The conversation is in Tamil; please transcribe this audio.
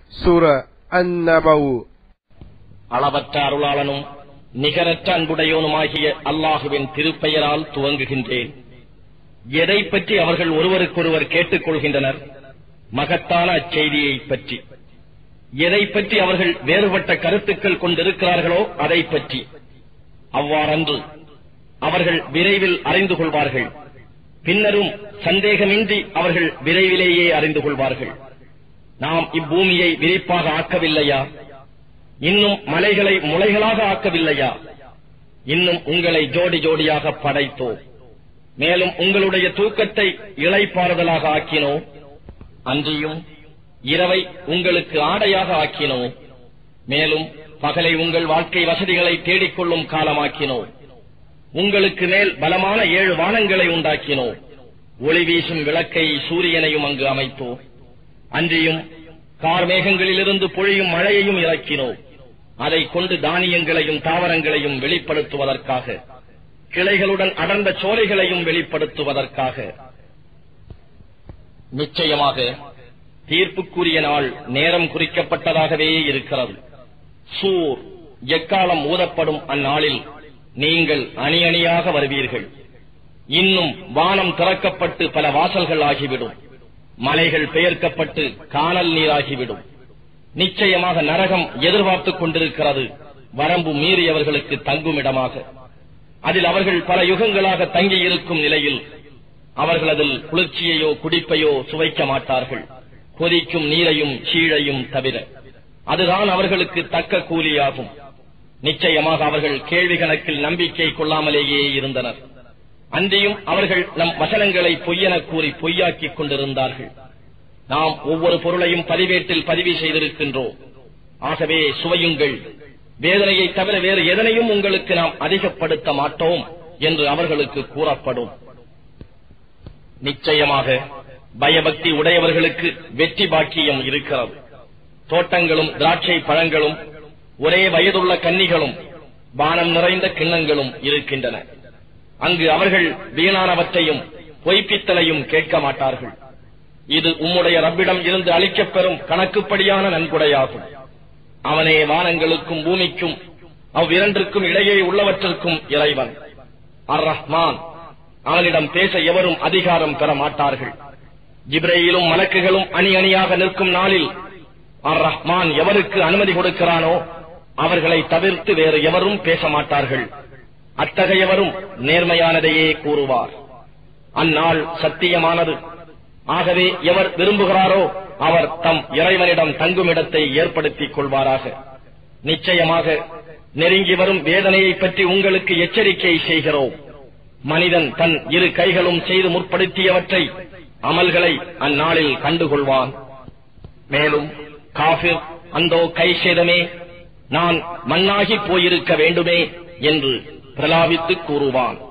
சூர அந்நபவு அளவற்ற அருளாளனும் நிகரற்ற அன்புடையோனுமாகிய அல்லாஹுவின் திருப்பெயரால் துவங்குகின்றேன் எதை பற்றி அவர்கள் ஒருவருக்கொருவர் கேட்டுக் கொள்கின்றனர் மகத்தான அச்செய்தியை பற்றி எதை பற்றி அவர்கள் வேறுபட்ட கருத்துக்கள் கொண்டிருக்கிறார்களோ அதை பற்றி அவ்வாறன்று அவர்கள் விரைவில் அறிந்து கொள்வார்கள் பின்னரும் சந்தேகமின்றி அவர்கள் விரைவிலேயே அறிந்து கொள்வார்கள் நாம் இப்பூமியை விரிப்பாக ஆக்கவில்லையா இன்னும் மலைகளை முளைகளாக ஆக்கவில்லையா இன்னும் உங்களை ஜோடி ஜோடியாக படைத்தோம் மேலும் உங்களுடைய தூக்கத்தை இளைப்பாறுதலாக ஆக்கினோ அன்றியும் இரவை உங்களுக்கு ஆடையாக ஆக்கினோ மேலும் பகலை உங்கள் வாழ்க்கை வசதிகளை தேடிக்கொள்ளும் காலமாக்கினோ உங்களுக்கு மேல் பலமான ஏழு வானங்களை உண்டாக்கினோ ஒளி வீசும் விளக்கை சூரியனையும் அங்கு அமைத்தோ அன்றியும் கார்மேகங்களிலிருந்து பொழியும் மழையையும் இறக்கினோ அதை கொண்டு தானியங்களையும் தாவரங்களையும் வெளிப்படுத்துவதற்காக கிளைகளுடன் அடர்ந்த சோலைகளையும் வெளிப்படுத்துவதற்காக நிச்சயமாக தீர்ப்புக்குரிய நாள் நேரம் குறிக்கப்பட்டதாகவே இருக்கிறது சூர் எக்காலம் ஊதப்படும் அந்நாளில் நீங்கள் அணி அணியாக வருவீர்கள் இன்னும் வானம் திறக்கப்பட்டு பல வாசல்கள் ஆகிவிடும் மலைகள் பெயர்க்கப்பட்டு காணல் நீராகிவிடும் நிச்சயமாக நரகம் எதிர்பார்த்துக் கொண்டிருக்கிறது வரம்பு மீறியவர்களுக்கு தங்குமிடமாக அதில் அவர்கள் பல யுகங்களாக தங்கியிருக்கும் நிலையில் அவர்கள் அதில் குளிர்ச்சியையோ குடிப்பையோ சுவைக்க மாட்டார்கள் கொதிக்கும் நீரையும் சீழையும் தவிர அதுதான் அவர்களுக்கு தக்க கூலியாகும் நிச்சயமாக அவர்கள் கேள்வி கணக்கில் நம்பிக்கை கொள்ளாமலேயே இருந்தனர் அன்றியும் அவர்கள் நம் வசனங்களை பொய்யென கூறி பொய்யாக்கிக் கொண்டிருந்தார்கள் நாம் ஒவ்வொரு பொருளையும் பதிவேட்டில் பதிவு செய்திருக்கின்றோம் ஆகவே சுவையுங்கள் வேதனையை தவிர வேறு எதனையும் உங்களுக்கு நாம் அதிகப்படுத்த மாட்டோம் என்று அவர்களுக்கு கூறப்படும் நிச்சயமாக பயபக்தி உடையவர்களுக்கு வெற்றி பாக்கியம் இருக்கிறது தோட்டங்களும் திராட்சை பழங்களும் ஒரே வயதுள்ள கன்னிகளும் பானம் நிறைந்த கிண்ணங்களும் இருக்கின்றன அங்கு அவர்கள் வீணானவற்றையும் பொய்ப்பித்தலையும் கேட்க மாட்டார்கள் இது உம்முடைய ரப்பிடம் இருந்து அளிக்கப் பெறும் கணக்குப்படியான நன்கொடையாகும் அவனே வானங்களுக்கும் பூமிக்கும் அவ்விரண்டிற்கும் இடையே உள்ளவற்றிற்கும் இறைவன் அர் ரஹ்மான் அவனிடம் பேச எவரும் அதிகாரம் பெற மாட்டார்கள் ஜிப்ரேயிலும் மலக்குகளும் அணி அணியாக நிற்கும் நாளில் அர் ரஹ்மான் எவருக்கு அனுமதி கொடுக்கிறானோ அவர்களை தவிர்த்து வேறு எவரும் பேச மாட்டார்கள் அத்தகையவரும் நேர்மையானதையே கூறுவார் அந்நாள் சத்தியமானது ஆகவே எவர் விரும்புகிறாரோ அவர் தம் இறைவனிடம் தங்குமிடத்தை ஏற்படுத்திக் கொள்வாராக நிச்சயமாக நெருங்கி வரும் வேதனையை பற்றி உங்களுக்கு எச்சரிக்கை செய்கிறோம் மனிதன் தன் இரு கைகளும் செய்து முற்படுத்தியவற்றை அமல்களை அந்நாளில் கண்டுகொள்வான் மேலும் காபிர் அந்தோ கை சேதமே நான் மண்ணாகி போயிருக்க வேண்டுமே என்று பிரலாபித்து கூறுவான்